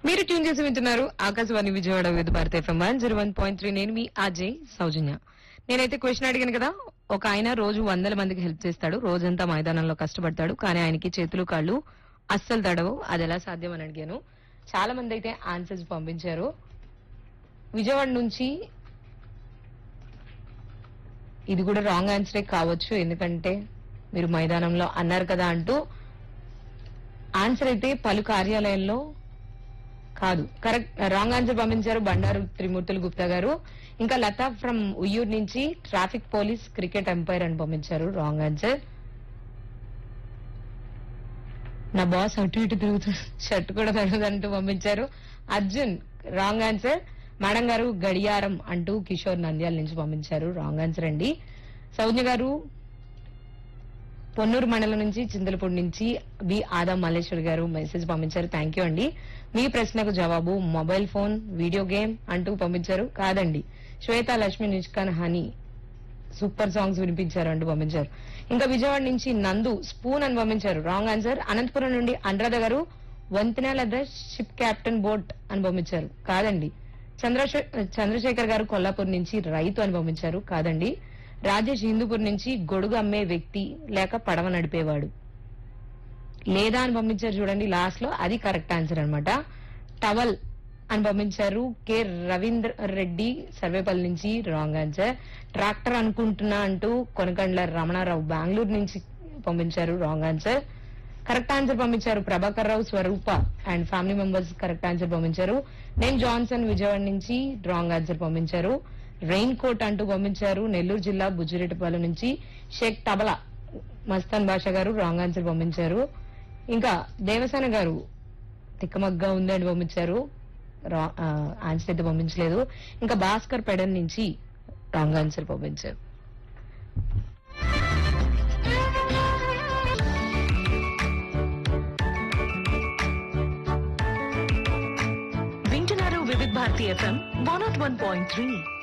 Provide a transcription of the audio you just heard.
మీరు ట్యూన్ చేసి వింటున్నారు Akashvani Vijayawada with Bharat FM one zero one point three నేను మీ అజయ్ సౌజన్య నేనైతే క్వశ్చన్ అడిగాను కదా ఒక ఆయన రోజు వందల మందికి హెల్ప్ చేస్తాడు రోజంతా మైదానంలో కష్టపడతాడు కానీ ఆయనకి చేతులు కాళ్ళు అస్సలు తడవు అది ఎలా సాధ్యం అని అడిగాను చాలా మంది అయితే ఆన్సర్స్ పంపించారు విజయవాడ నుంచి ఇది కూడా రాంగ్ ఆన్సరే కావచ్చు ఎందుకంటే మీరు మైదానంలో అన్నారు కదా అంటూ ఆన్సర్ అయితే పలు కార్యాలయాల్లో కాదు కరెక్ట్ రాంగ్ ఆన్సర్ పంపించారు బండారు త్రిమూర్తులు గుప్తా గారు ఇంకా లతా ఫ్రమ్ ఉయ్యూరు నుంచి ట్రాఫిక్ పోలీస్ క్రికెట్ ఎంపైర్ అని పంపించారు రాంగ్ ఆన్సర్ నా బాస్ అటు ఇటు తిరుగుతూ షర్ట్ కూడా తడదంటూ పంపించారు అర్జున్ రాంగ్ ఆన్సర్ మేడం గారు గడియారం అంటూ కిషోర్ నంద్యాల నుంచి పంపించారు రాంగ్ ఆన్సర్ అండి సౌజ్ఞ గారు పొన్నూరు మండలం నుంచి చింతలపూడి నుంచి బి ఆదా మల్లేశ్వర్ గారు మెసేజ్ పంపించారు థ్యాంక్ యూ అండి మీ ప్రశ్నకు జవాబు మొబైల్ ఫోన్ వీడియో గేమ్ అంటూ పంపించారు కాదండి శ్వేత లక్ష్మి నిష్కాన్ హనీ సూపర్ సాంగ్స్ వినిపించారు అంటూ పంపించారు ఇంకా విజయవాడ నుంచి నందు స్పూన్ అని పంపించారు రాంగ్ ఆన్సర్ అనంతపురం నుండి అనురాధ గారు వంతెన లేదా షిప్ క్యాప్టెన్ బోట్ అని పంపించారు కాదండి చంద్రశే చంద్రశేఖర్ గారు కొల్లాపూర్ నుంచి రైతు అని పంపించారు కాదండి రాజేష్ హిందూపూర్ నుంచి గొడుగు అమ్మే వ్యక్తి లేక పడవ నడిపేవాడు లేదా అని పంపించారు చూడండి లాస్ట్ లో అది కరెక్ట్ ఆన్సర్ అన్నమాట టవల్ అని పంపించారు కె రవీంద్ర రెడ్డి సర్వేపల్లి నుంచి రాంగ్ ఆన్సర్ ట్రాక్టర్ అనుకుంటున్నా అంటూ కొనకండ్ల రమణారావు బెంగళూరు నుంచి పంపించారు రాంగ్ ఆన్సర్ కరెక్ట్ ఆన్సర్ పంపించారు Prabhakar Rao Swarupa and family members correct answer పంపించారు నేను జాన్సన్ విజయవాడ నుంచి రాంగ్ ఆన్సర్ పంపించారు రెయిన్ కోట్ అంటూ పంపించారు నెల్లూరు జిల్లా బుజ్జిరెడ్డిపాలెం నుంచి షేక్ తబలా మస్తాన్ బాషా గారు రాంగ్ ఆన్సర్ పంపించారు ఇంకా దేవసేన గారు తిక్కమగ్గా ఉంది అని పంపించారు రా- ఆ, ఆన్సర్ అయితే పంపించలేదు ఇంకా భాస్కర్ పెడన్ నుంచి రాంగ్ ఆన్సర్ పంపించారు వింటున్నారు Vividh Bharati FM one nought one point three